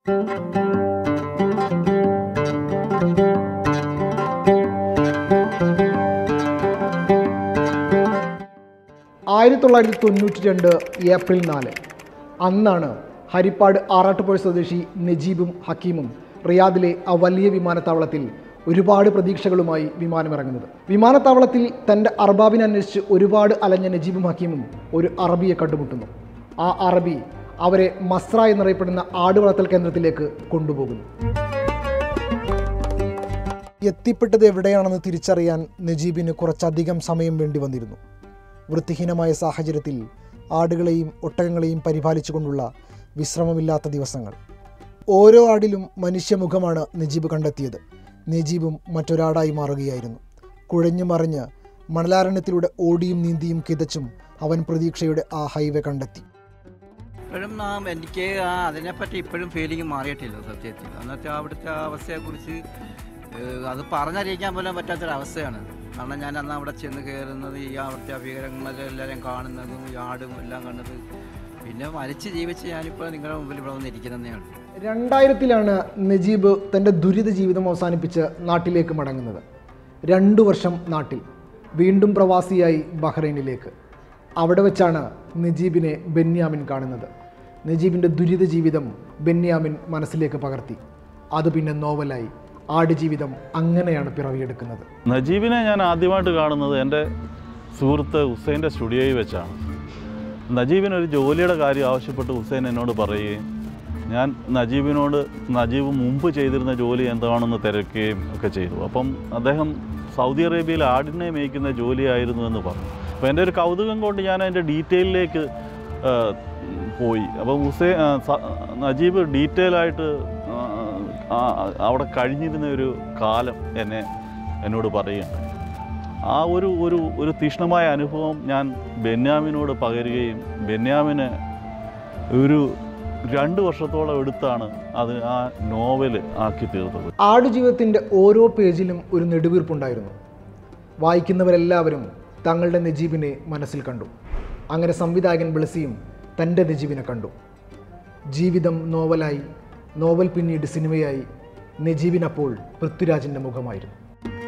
ആയിരത്തി തൊള്ളായിരത്തി തൊണ്ണൂറ്റി രണ്ട് ഏപ്രിൽ നാല് അന്നാണ് ഹരിപ്പാട് ആറാട്ടുപുഴ സ്വദേശി നജീബും ഹക്കീമും റിയാദിലെ ആ വലിയ വിമാനത്താവളത്തിൽ ഒരുപാട് പ്രതീക്ഷകളുമായി വിമാനമിറങ്ങുന്നത് വിമാനത്താവളത്തിൽ തൻ്റെ അർബാബിനെ അന്വേഷിച്ച് ഒരുപാട് അലഞ്ഞ നജീബും ഹക്കീമും ഒരു അറബിയെ കണ്ടുമുട്ടുന്നു ആ അറബി അവരെ മസ്ര എന്നറിയപ്പെടുന്ന ആട് വളർത്തൽ കേന്ദ്രത്തിലേക്ക് കൊണ്ടുപോകുന്നു എത്തിപ്പെട്ടത് എവിടെയാണെന്ന് തിരിച്ചറിയാൻ നജീബിന് കുറച്ചധികം സമയം വേണ്ടി വന്നിരുന്നു വൃത്തിഹീനമായ സാഹചര്യത്തിൽ ആടുകളെയും ഒട്ടകങ്ങളെയും പരിപാലിച്ചുകൊണ്ടുള്ള വിശ്രമമില്ലാത്ത ദിവസങ്ങൾ ഓരോ ആടിലും മനുഷ്യമുഖമാണ് നജീബ് കണ്ടെത്തിയത് നജീബും മറ്റൊരാടായി മാറുകയായിരുന്നു കുഴഞ്ഞു മറിഞ്ഞ് മണലാരണ്യത്തിലൂടെ ഓടിയും നീന്തിയും കിതച്ചും അവൻ പ്രതീക്ഷയുടെ ആ ഹൈവേ കണ്ടെത്തി ഇപ്പോഴും നാം എനിക്ക് ആ അതിനെപ്പറ്റി ഇപ്പോഴും ഫീലിംഗ് മാറിയിട്ടില്ല സത്യത്തിൽ അന്നത്തെ അവിടുത്തെ അവസ്ഥയെക്കുറിച്ച് ഏഹ്, അത് പറഞ്ഞറിയിക്കാൻ പോലും പറ്റാത്തൊരവസ്ഥയാണ് കാരണം ഞാൻ അന്ന് അവിടെ ചെന്ന് കയറുന്നത് ഈ അവിടുത്തെ അഭീകരങ്ങളെല്ലാവരും കാണുന്നതും ഈ ആടും എല്ലാം കണ്ടത് പിന്നെ മരിച്ച് ജീവിച്ച് ഞാനിപ്പോൾ നിങ്ങളുടെ മുമ്പിൽ ഇവിടെ വന്നിരിക്കുന്നതേ ഉള്ളൂ രണ്ടായിരത്തിലാണ് നജീബ് തൻ്റെ ദുരിത ജീവിതം അവസാനിപ്പിച്ച് നാട്ടിലേക്ക് മടങ്ങുന്നത് രണ്ടു വർഷം നാട്ടിൽ വീണ്ടും പ്രവാസിയായി ബഹ്റൈനിലേക്ക് അവിടെ വെച്ചാണ് നജീബിനെ ബെന്യാമിൻ കാണുന്നത് നജീബിൻ്റെ ദുരിത ജീവിതം ബെന്യാമിൻ മനസ്സിലേക്ക് പകർത്തി അത് പിന്നെ നോവലായി ആടുജീവിതം അങ്ങനെയാണ് പിറവിയെടുക്കുന്നത് നജീബിനെ ഞാൻ ആദ്യമായിട്ട് കാണുന്നത് എൻ്റെ സുഹൃത്ത് ഹുസൈൻ്റെ സ്റ്റുഡിയോയിൽ വെച്ചാണ് നജീബിന് ഒരു ജോലിയുടെ കാര്യം ആവശ്യപ്പെട്ട് ഹുസൈൻ എന്നോട് പറയുകയും ഞാൻ നജീബിനോട് നജീബ് മുമ്പ് ചെയ്തിരുന്ന ജോലി എന്താണെന്ന് തിരക്കുകയും ഒക്കെ ചെയ്തു അപ്പം അദ്ദേഹം സൗദി അറേബ്യയിൽ ആടിനെ മേയ്ക്കുന്ന ജോലിയായിരുന്നു എന്ന് പറഞ്ഞു അപ്പോൾ എൻ്റെ ഒരു കൗതുകം കൊണ്ട് ഞാൻ അതിൻ്റെ ഡീറ്റെയിലേക്ക് ആ, പോയി അപ്പം ഹുസൈൻ ആ, സ- നജീബ് ഡീറ്റെയിൽ ആയിട്ട് ആ, ആ, അവിടെ കഴിഞ്ഞിരുന്ന ഒരു കാലം എന്നെ എന്നോട് പറയുകയുണ്ടായി ആ ഒരു ഒരു ഒരു തീക്ഷ്ണമായ അനുഭവം ഞാൻ ബെന്യാമിനോട് പകരുകയും ബെന്യാമിന് ഒരു രണ്ട് വർഷത്തോളം എടുത്താണ് അത് ആ നോവൽ ആക്കി തീർത്തത് ആടുജീവിതത്തിൻ്റെ ഓരോ പേജിലും ഒരു നെടുവീർപ്പുണ്ടായിരുന്നു വായിക്കുന്നവരെല്ലാവരും തങ്ങളുടെ നജീബിനെ മനസ്സിൽ കണ്ടു അങ്ങനെ സംവിധായകൻ ബ്ലസിയും തൻ്റെ നജീബിനെ കണ്ടു ജീവിതം നോവലായി നോവൽ പിന്നീട് സിനിമയായി നജീബിനപ്പോൾ പൃഥ്വിരാജിൻ്റെ മുഖമായിരുന്നു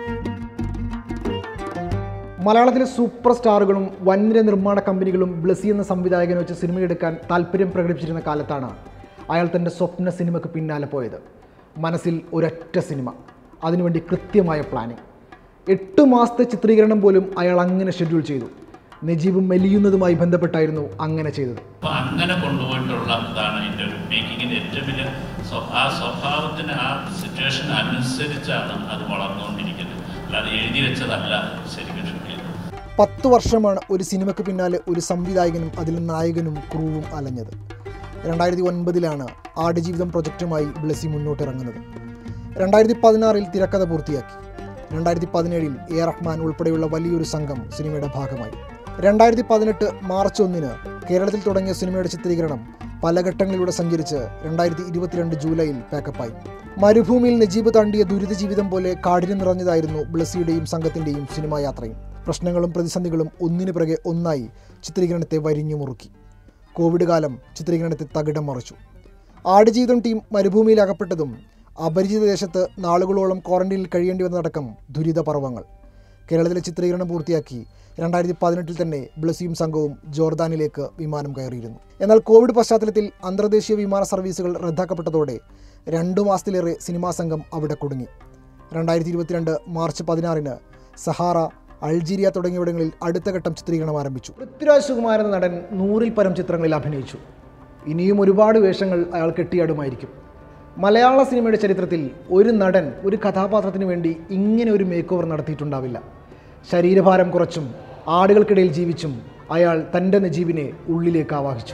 മലയാളത്തിലെ സൂപ്പർ സ്റ്റാറുകളും വൻനിര നിർമ്മാണ കമ്പനികളും ബ്ലസി എന്ന സംവിധായകനെ വെച്ച് സിനിമയെടുക്കാൻ താല്പര്യം പ്രകടിപ്പിച്ചിരുന്ന കാലത്താണ് അയാൾ തൻ്റെ സ്വപ്ന സിനിമയ്ക്ക് പിന്നാലെ പോയത് മനസ്സിൽ ഒരൊറ്റ സിനിമ അതിനുവേണ്ടി കൃത്യമായ പ്ലാനിങ് എട്ട് മാസത്തെ ചിത്രീകരണം പോലും അയാൾ അങ്ങനെ ഷെഡ്യൂൾ ചെയ്തു നജീബ് മെലിയുന്നതുമായി ബന്ധപ്പെട്ടായിരുന്നു അങ്ങനെ ചെയ്തത് അപ്പൊ അങ്ങനെ കൊണ്ടുപോയിട്ടുള്ള ഇതാണ് അതിൻ്റെ ഒരു മേക്കിങ്ങിൻ്റെ ഏറ്റവും വലിയ സ്വ- ആ സ്വഭാവത്തിന് ആ സിറ്റുവേഷൻ അനുസരിച്ചാണ് അത് വളർന്നുകൊണ്ടിരിക്കുന്നത് അല്ലാതെ എഴുതി വെച്ചതല്ല ശരിക്കും ഷൂട്ട് ചെയ്തത് പത്ത് വർഷമാണ് ഒരു സിനിമയ്ക്ക് പിന്നാലെ ഒരു സംവിധായകനും അതിൽ നായകനും ക്രൂവും അലഞ്ഞത് രണ്ടായിരത്തി ഒൻപതിലാണ് ആടുജീവിതം പ്രൊജക്റ്റുമായി ബ്ലസി മുന്നോട്ടിറങ്ങുന്നത് രണ്ടായിരത്തി പതിനാറിൽ തിരക്കഥ പൂർത്തിയാക്കി രണ്ടായിരത്തി പതിനേഴിൽ എ റഹ്മാൻ ഉൾപ്പെടെയുള്ള വലിയൊരു സംഘം സിനിമയുടെ ഭാഗമായി രണ്ടായിരത്തി പതിനെട്ട് മാർച്ച് ഒന്നിന് കേരളത്തിൽ തുടങ്ങിയ സിനിമയുടെ ചിത്രീകരണം പല ഘട്ടങ്ങളിലൂടെ സഞ്ചരിച്ച് രണ്ടായിരത്തി ഇരുപത്തിരണ്ട് ജൂലൈയിൽ പാക്കപ്പായി മരുഭൂമിയിൽ നജീബ് താണ്ടിയ ദുരിത ജീവിതം പോലെ കാഠിന്യം നിറഞ്ഞതായിരുന്നു ബ്ലസിയുടെയും സംഘത്തിൻ്റെയും സിനിമാ യാത്രയും പ്രശ്നങ്ങളും പ്രതിസന്ധികളും ഒന്നിനു പിറകെ ഒന്നായി ചിത്രീകരണത്തെ വരിഞ്ഞു മുറുക്കി കോവിഡ് കാലം ചിത്രീകരണത്തെ തകിടം മറിച്ചു ആടുജീവിതം ടീം മരുഭൂമിയിൽ അകപ്പെട്ടതും അപരിചിത ദേശത്ത് നാളുകളോളം ക്വാറന്റൈനിൽ കഴിയേണ്ടി വന്നതടക്കം ദുരിതപർവങ്ങൾ കേരളത്തിലെ ചിത്രീകരണം പൂർത്തിയാക്കി രണ്ടായിരത്തി പതിനെട്ടിൽ തന്നെ ബ്ലസിയും സംഘവും ജോർദാനിലേക്ക് വിമാനം കയറിയിരുന്നു എന്നാൽ കോവിഡ് പശ്ചാത്തലത്തിൽ അന്തർദേശീയ വിമാന സർവീസുകൾ റദ്ദാക്കപ്പെട്ടതോടെ രണ്ടു മാസത്തിലേറെ സിനിമാ സംഘം അവിടെ കുടുങ്ങി രണ്ടായിരത്തി ഇരുപത്തിരണ്ട് മാർച്ച് പതിനാറിന് സഹാറ അൾജീരിയ തുടങ്ങിയവിടങ്ങളിൽ അടുത്ത ഘട്ടം ചിത്രീകരണം ആരംഭിച്ചു പൃഥ്വിരാജ് സുകുമാരൻ എന്ന നടൻ നൂറിൽ പരം ചിത്രങ്ങളിൽ അഭിനയിച്ചു ഇനിയും ഒരുപാട് വേഷങ്ങൾ അയാൾ കെട്ടിയാടുമായിരിക്കും മലയാള സിനിമയുടെ ചരിത്രത്തിൽ ഒരു നടൻ ഒരു കഥാപാത്രത്തിന് വേണ്ടി ഇങ്ങനെ ഒരു മേക്ക് ഓവർ നടത്തിയിട്ടുണ്ടാവില്ല ശരീരഭാരം കുറച്ചും ആടുകൾക്കിടയിൽ ജീവിച്ചും അയാൾ തൻ്റെ നജീബിനെ ഉള്ളിലേക്ക് ആവാഹിച്ചു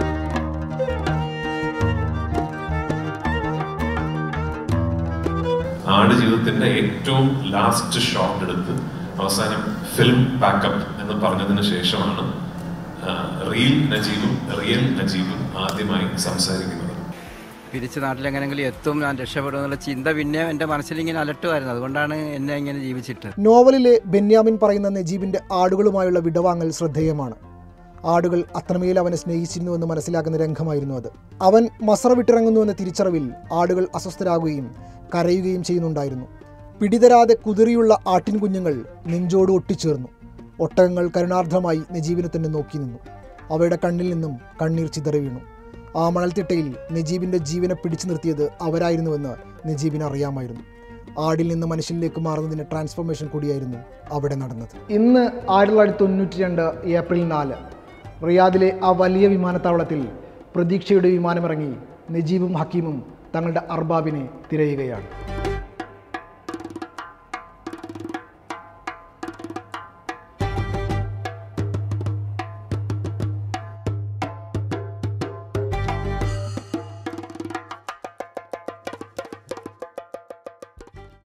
ആട് ജീവിതത്തിന്റെ ഏറ്റവും ലാസ്റ്റ് ഷോട്ട് എടുത്ത് അവസാനം ഫിലിം പാക്കപ്പ് എന്ന് പറഞ്ഞതിന് ശേഷമാണ് റിയൽ നജീബും റിയൽ നജീബും ആദ്യമായി സംസാരിക്കുന്നത് തിരിച്ച് നാട്ടിലെങ്ങനെങ്കിലും എത്തും ഞാൻ രക്ഷപ്പെടും എന്നുള്ള ചിന്ത പിന്നെ എൻ്റെ മനസ്സിലിങ്ങനെ അലട്ടുമായിരുന്നു അതുകൊണ്ടാണ് എന്നെ ഇങ്ങനെ ജീവിച്ചിട്ട് നോവലിലെ ബെന്യാമിൻ പറയുന്ന നജീബിൻ്റെ ആടുകളുമായുള്ള വിടവാങ്ങൽ ശ്രദ്ധേയമാണ് ആടുകൾ അത്രമേൽ അവനെ സ്നേഹിച്ചിരുന്നുവെന്ന് മനസ്സിലാക്കുന്ന രംഗമായിരുന്നു അത് അവൻ മസറ വിട്ടിറങ്ങുന്നുവെന്ന തിരിച്ചറിവിൽ ആടുകൾ അസ്വസ്ഥരാകുകയും കരയുകയും ചെയ്യുന്നുണ്ടായിരുന്നു പിടിതരാതെ കുതിറിയുള്ള ആട്ടിൻകുഞ്ഞുങ്ങൾ നെഞ്ചോട് ഒട്ടിച്ചേർന്നു ഒട്ടകങ്ങൾ കരുണാർദ്രമായി നജീബിനെ തന്നെ നോക്കി നിന്നു അവയുടെ കണ്ണിൽ നിന്നും കണ്ണീർ ചിതറി വീണു ആ മണൽത്തിട്ടയിൽ നജീബിൻ്റെ ജീവനെ പിടിച്ചു നിർത്തിയത് അവരായിരുന്നുവെന്ന് നജീബിന് അറിയാമായിരുന്നു ആടിൽ നിന്ന് മനുഷ്യനിലേക്ക് മാറുന്നതിൻ്റെ ട്രാൻസ്ഫോർമേഷൻ കൂടിയായിരുന്നു അവിടെ നടന്നത് ഇന്ന് ആയിരത്തി തൊള്ളായിരത്തി തൊണ്ണൂറ്റി രണ്ട് ഏപ്രിൽ നാല് റിയാദിലെ ആ വലിയ വിമാനത്താവളത്തിൽ പ്രതീക്ഷയുടെ വിമാനമിറങ്ങി നജീബും ഹക്കീമും തങ്ങളുടെ അർബാബിനെ തിരയുകയാണ്